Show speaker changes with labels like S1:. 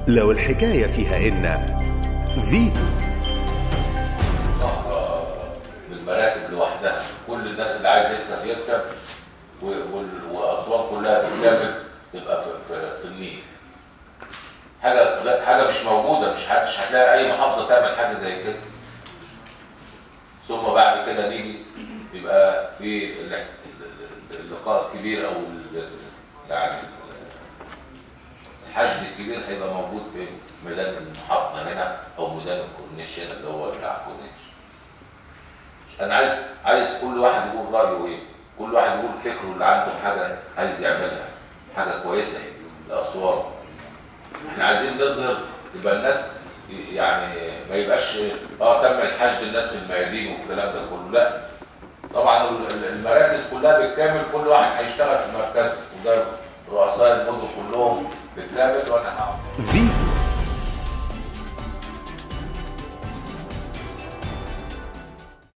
S1: لو الحكاية فيها إن فيتو
S2: نهضة بالمراكب لوحدها كل الناس اللي عايز يركب يركب و- وال- واسوان كلها بالكامل تبقى في, في, في النيل حاجه لا حاجه مش موجوده مش هت- مش هتلاقي اي محافظه تعمل حاجه زي كده ثم بعد كده نيجي يبقى في ال- ال- اللقاء الكبير او ال- يعني الحشد الكبير هيبقى موجود في ميدان المحطه هنا او ميدان الكورنيش هنا اللي هو بتاع الكورنيش انا عايز عايز كل واحد يقول رايه ايه كل واحد يقول فكره اللي عنده حاجه عايز يعملها حاجه كويسه لاسوان احنا عايزين نظهر يبقى الناس يعني ما يبقاش اه تم الحشد الناس من الميادين والكلام ده كله لا طبعا ال- المراكز كلها بالكامل كل واحد هيشتغل في مركزه وده رؤساء المدن كلهم بالكامل وانا هعمل
S1: فيتو